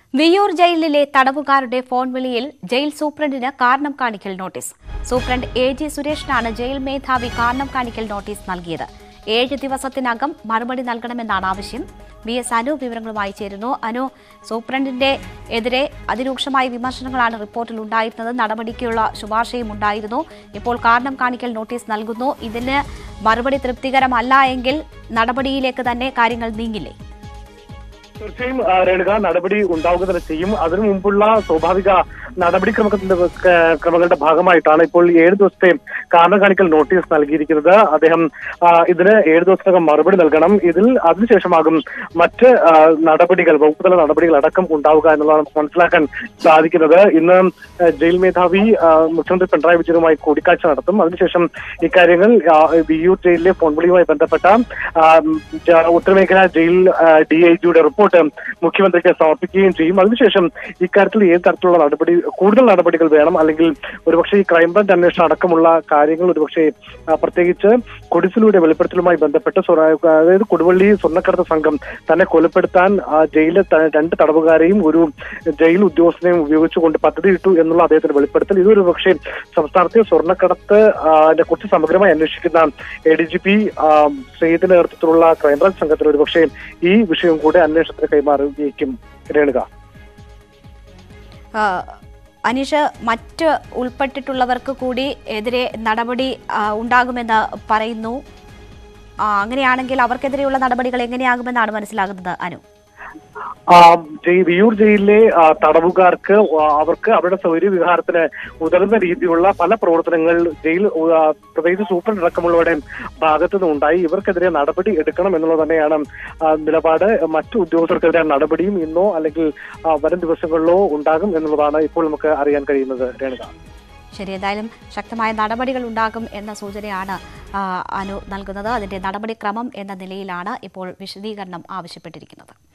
വിയ്യൂർ ജയിലിലെ തടവുകാരുടെ phone വിളിയിൽ jail സൂപ്രണ്ടിന് കാരണം കാണിക്കൽ നോട്ടീസ് സൂപ്രണ്ട് എ ജി സുരേഷിനാണ് ജയിൽ മേധാവി കാരണം കാണിക്കൽ നോട്ടീസ് നൽകിയത് ഏഴ് ദിവസത്തിനകം മറുപടി നൽകണമെന്നാണ് ആവശ്യം വി എസ് അനു വിവരങ്ങളുമായി ചേരുന്നു അനു സൂപ്രണ്ടിന്റെ എതിരെ അതിരൂക്ഷമായ വിമർശനങ്ങളാണ് റിപ്പോർട്ടിൽ ഉണ്ടായിരുന്നത് നടപടിക്കുള്ള ശുപാർശയും ഉണ്ടായിരുന്നു ഇപ്പോൾ കാരണം കാണിക്കൽ നോട്ടീസ് നൽകുന്നു ഇതിന് മറുപടി തൃപ്തികരമല്ല എങ്കിൽ നടപടിയിലേക്ക് തന്നെ കാര്യങ്ങൾ നീങ്ങില്ലേ തീർച്ചയായും ആ, രേണുക നടപടി ഉണ്ടാവുക തന്നെ ചെയ്യും അതിനു മുമ്പുള്ള സ്വാഭാവിക നടപടിക്രമത്തിന്റെ ക- ക്രമങ്ങളുടെ ഭാഗമായിട്ടാണ് ഇപ്പോൾ ഏഴ് ദിവസത്തെ കാരണം കാണിക്കൽ നോട്ടീസ് നൽകിയിരിക്കുന്നത് അദ്ദേഹം ആ, ഇതിന് ഏഴ് ദിവസത്തിനകം മറുപടി നൽകണം ഇതിൽ അതിനുശേഷമാകും മറ്റ് ആ, നടപടികൾ വകുപ്പ് തല നടപടികൾ അടക്കം ഉണ്ടാവുക എന്നുള്ളതാണ് നമുക്ക് മനസ്സിലാക്കാൻ സാധിക്കുന്നത് ഇന്ന് ആ, ജയിൽ മേധാവി ആ, മുഖ്യമന്ത്രി പിണറായി വിജയനുമായി കൂടിക്കാഴ്ച നടത്തും അതിനുശേഷം ഇക്കാര്യങ്ങൾ ആ, വിയ്യൂർ ജയിലിലെ ഫോൺ വിളിയുമായി ബന്ധപ്പെട്ട ആ, ജ- ഉത്തരമേഖല ജയിൽ ഡി ഐ ജിയുടെ റിപ്പോർട്ട് മുഖ്യമന്ത്രിക്ക് സമർപ്പിക്കുകയും ചെയ്യും അതിനുശേഷം ഇക്കാര്യത്തിൽ ഏത് തരത്തിലുള്ള നടപടി കൂടുതൽ നടപടികൾ വേണം അല്ലെങ്കിൽ ഒരുപക്ഷെ ഈ ക്രൈംബ്രാഞ്ച് അന്വേഷണം അടക്കമുള്ള കാര്യങ്ങൾ ഒരുപക്ഷെ ആ, പ്രത്യേകിച്ച് കൊടിസിലൂടെ വെളിപ്പെടുത്തലുമായി ബന്ധപ്പെട്ട് സ്വ- അതായത് കൊടുവള്ളി സ്വർണ്ണക്കടത്ത് സംഘം തന്നെ കൊലപ്പെടുത്താൻ ആ, ജയിലിലെ ത- രണ്ട് തടവുകാരെയും ഒരു ജയിൽ ഉദ്യോഗസ്ഥനെയും ഉപയോഗിച്ചുകൊണ്ട് പദ്ധതിയിട്ടു എന്നുള്ള അദ്ദേഹത്തിന്റെ വെളിപ്പെടുത്തൽ ഇതൊരു പക്ഷേ സംസ്ഥാനത്തെ സ്വർണ്ണക്കടത്ത് ആ, നെ കുറിച്ച് സമഗ്രമായി അന്വേഷിക്കുന്ന എ ഡി ജി പി ശ്രീയുടെ നേതൃത്വത്തിലുള്ള ക്രൈംബ്രാഞ്ച് സംഘത്തിന് ഒരുപക്ഷെ ഈ വിഷയം കൂടെ അന്വേഷണത്തിന് കൈമാറുകയും രേണുക ആ, അനീഷ് മറ്റ് ഉൾപ്പെട്ടിട്ടുള്ളവർക്ക് കൂടി എതിരെ നടപടി ആ, ഉണ്ടാകുമെന്ന് പറയുന്നു ആ, അങ്ങനെയാണെങ്കിൽ അവർക്കെതിരെയുള്ള നടപടികൾ എങ്ങനെയാകുമെന്നാണ് മനസ്സിലാകുന്നത് അനു ആ, ജയി- വിയൂർ ജയിലിലെ ആ, തടവുകാർക്ക് ആ, അവർക്ക് അവരുടെ സൗകര്യ വിഹാരത്തിന് ഉതകുന്ന രീതിയിലുള്ള പല പ്രവർത്തനങ്ങൾ ജയിൽ ആ, പ്രത്യേകിച്ച് സൂപ്രണ്ട് അടക്കമുള്ളവരുടെ ഭാഗത്തു നിന്നുണ്ടായി ഇവർക്കെതിരെ നടപടി എടുക്കണം എന്നുള്ളത് തന്നെയാണ് ആ, നിലപാട് മറ്റു ഉദ്യോഗസ്ഥർക്കെതിരെ നടപടിയും ഇന്നോ അല്ലെങ്കിൽ ആ, വരും ദിവസങ്ങളിലോ ഉണ്ടാകും എന്നുള്ളതാണ് ഇപ്പോൾ നമുക്ക് അറിയാൻ കഴിയുന്നത് രേണുക ശരി എന്തായാലും ശക്തമായ നടപടികൾ ഉണ്ടാകും എന്ന സൂചനയാണ് ആ, അനു നൽകുന്നത് അതിന്റെ നടപടിക്രമം എന്ന നിലയിലാണ് ഇപ്പോൾ വിശദീകരണം ആവശ്യപ്പെട്ടിരിക്കുന്നത്